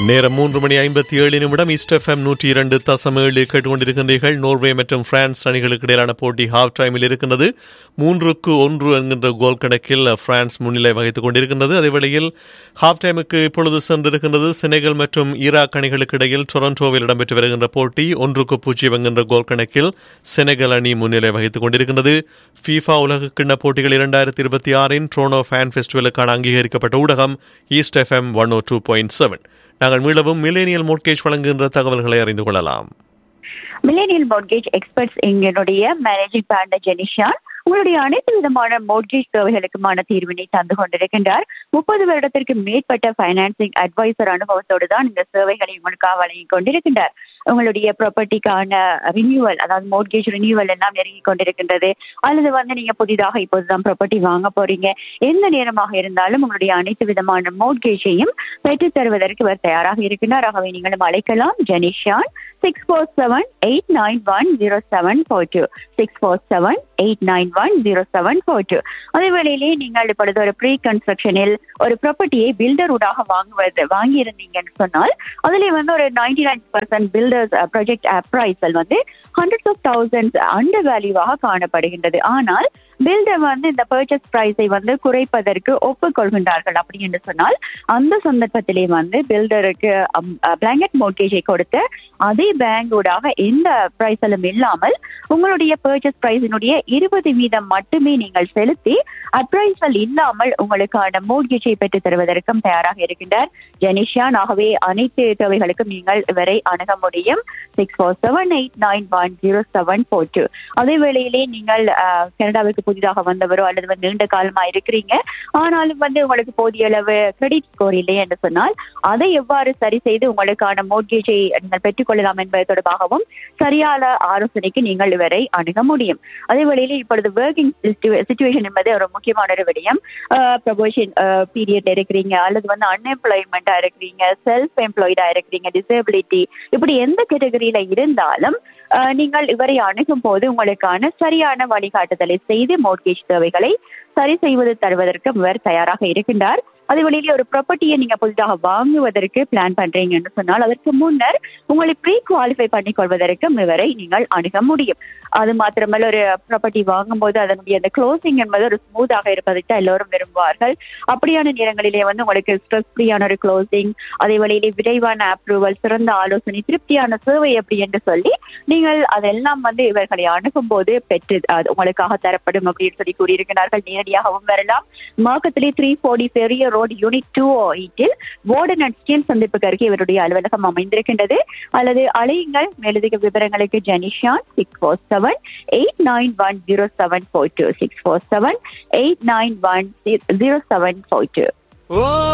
நேரம் மூன்று மணி ஐம்பத்தி ஏழு நிமிடம் ஈஸ்ட் எஃப்எம் நூற்றி இரண்டு தசம் ஏழு கேட்டுக்கொண்டிருக்கின்றீர்கள் நோர்வே மற்றும் பிரான்ஸ் அணிகளுக்கு இடையிலான போட்டி ஹாஃப் டைமில் இருக்கின்றது மூன்றுக்கு ஒன்று என்கின்ற கோல் கணக்கில் பிரான்ஸ் முன்னிலை வகித்துக் கொண்டிருக்கின்றது அதே வேளையில் ஹாஃப் டைமுக்கு இப்பொழுது சென்றிருக்கின்றது செனகல் மற்றும் ஈராக் அணிகளுக்கு இடையில் டொரண்டோவில் இடம்பெற்று வருகின்ற போட்டி ஒன்றுக்கு பூஜ்ஜியம் என்கின்ற கோல் கணக்கில் செனகல் அணி முன்னிலை வகித்துக் கொண்டிருக்கின்றது ஃபீஃபா உலக கிண்ண போட்டிகள் இரண்டாயிரத்தி இருபத்தி ஆறின் ட்ரோனோ ஃபேன் ஃபெஸ்டிவலுக்கான அங்கீகரிக்கப்பட்ட ஊடகம் East FM one O two point seven நாங்கள் மீளவும் மில்லேனியல் மோட்கேஜ் வழங்குகின்ற தகவல்களை அறிந்து கொள்ளலாம் மில்லேனியல் மோட்கேஜ் எக்ஸ்பர்ட்ஸ் எங்களுடைய மேனேஜிங் பார்ட்னர் ஜெனிஷான் உங்களுடைய அனைத்து விதமான மோட்கேஜ் தேவைகளுக்குமான தீர்வினை தந்து கொண்டிருக்கின்றார் முப்பது வருடத்திற்கு மேற்பட்ட பைனான்சிங் அட்வைசர் அனுபவத்தோடு தான் இந்த சேவைகளை உங்களுக்காக வழங்கி கொண்டிருக்கின்றார் உங்களுடைய ப்ராப்பர்ட்டிக்கான ரினியூவல் அதாவது மோட்கேஜ் ரினியூவல் எல்லாம் நெருங்கி கொண்டிருக்கின்றது அல்லது வந்து நீங்க புதிதாக இப்போதுதான் ப்ராப்பர்ட்டி வாங்க போறீங்க எந்த நேரமாக இருந்தாலும் உங்களுடைய அனைத்து விதமான மோட்கேஜையும் பெற்றுத் தருவதற்கு இவர் தயாராக இருக்கின்றார் ஆகவே நீங்களும் அழைக்கலாம் Jenishan six four seven eight nine one zero seven four two six four seven eight nine one zero seven four two அதே வேளையிலே நீங்கள் இப்பொழுது ஒரு ப்ரீ கன்ஸ்ட்ரக்ஷனில் ஒரு ப்ராப்பர்ட்டியை பில்டருடாக வாங்குவது வாங்கி இருந்தீங்கன்னு சொன்னால் அதிலே வந்து ஒரு ninety nine percent builders project appraisal வந்து ஹண்ட்ரட்ஸ் ஆஃப் தௌசண்ட்ஸ் அண்டர் வேல்யூவாக காணப்படுகின்றது ஆனால் பில்டர் வந்து இந்த பர்ச்சேஸ் பிரைஸை வந்து குறைப்பதற்கு ஒப்புக்கொள்கின்றார்கள் அப்படி என்று சொன்னால் அந்த சந்தர்ப்பத்திலே வந்து பில்டருக்கு பிளாங்கெட் மோட்கேஜை கொடுத்து அதே பேங்கோடாக எந்த பிரைஸலும் இல்லாமல் உங்களுடைய பர்ச்சேஸ் பிரைஸினுடைய இருபது வீதம் மட்டுமே நீங்கள் செலுத்தி அப்ரைசல் இல்லாமல் உங்களுக்கான மோட்கேஜை பெற்றுத் தருவதற்கும் தயாராக இருக்கின்றார் ஜெனிஷியான் ஆகவே அனைத்து தேவைகளுக்கும் நீங்கள் இவரை அணுக முடியும் six four seven eight nine one zero seven four two அதே வேளையிலே நீங்கள் கனடாவுக்கு புதிதாக வந்தவரோ அல்லது வந்து நீண்ட காலமா இருக்கிறீங்க ஆனாலும் வந்து உங்களுக்கு போதிய அளவு கிரெடிட் ஸ்கோர் இல்லை என்று சொன்னால் அதை எவ்வாறு சரி செய்து உங்களுக்கான மோட்கேஜை நீங்கள் பெற்றுக்கொள்ளலாம் என்பது தொடர்பாகவும் சரியான ஆலோசனைக்கு நீங்கள் இவரை அணுக முடியும் அதே வேளையிலே இப்பொழுது ஒர்க்கிங் சுச்சுவேஷன் என்பது ஒரு முக்கியமான ஒரு விடயம் ப்ரொபோஷன் பீரியட் இருக்கிறீங்க அல்லது வந்து அன்எம்ப்ளாய்மெண்டா இருக்கிறீங்க செல்ஃப் எம்ப்ளாய்டா இருக்கிறீங்க டிசபிலிட்டி இப்படி எந்த கேட்டகரியில இருந்தாலும் நீங்கள் இவரை அணுகும் போது உங்களுக்கான சரியான வழிகாட்டுதலை செய்து மோட்கேஜ் தேவைகளை சரி செய்வது தருவதற்கு இவர் தயாராக இருக்கின்றார் அதே வழியிலே ஒரு ப்ராப்பர்ட்டியை நீங்க புதிதாக வாங்குவதற்கு பிளான் பண்றீங்கன்னு சொன்னால் அதற்கு முன்னர் உங்களை ப்ரீ குவாலிஃபை பண்ணி கொள்வதற்கும் இவரை நீங்கள் அணுக முடியும் அது மாத்திரமல்ல ஒரு ப்ராப்பர்ட்டி வாங்கும் போது அதனுடைய அந்த க்ளோசிங் என்பது ஒரு ஸ்மூத்தாக இருப்பதை தான் எல்லோரும் விரும்புவார்கள் அப்படியான நேரங்களிலே வந்து உங்களுக்கு ஸ்ட்ரெஸ் ஃப்ரீயான ஒரு க்ளோசிங் அதே வழியிலே விரைவான அப்ரூவல் சிறந்த ஆலோசனை திருப்தியான சேவை எப்படி என்று சொல்லி நீங்கள் அதெல்லாம் வந்து இவர்களை அணுகும் போது பெற்று உங்களுக்காக தரப்படும் அப்படின்னு சொல்லி கூறியிருக்கிறார்கள் நேரடியாகவும் வரலாம் மார்க்கத்திலே த்ரீ ஃபோர்டி பெரிய ரோடு யூனிட் டூ எயிட்டில் வார்டன் அண்ட் ஸ்டீல் சந்திப்புக்கு அருகே இவருடைய அலுவலகம் அமைந்திருக்கின்றது அல்லது அழையுங்கள் மேலதிக விவரங்களுக்கு Jenishan six four seven eight nine one zero seven four two six four seven eight nine one zero seven four two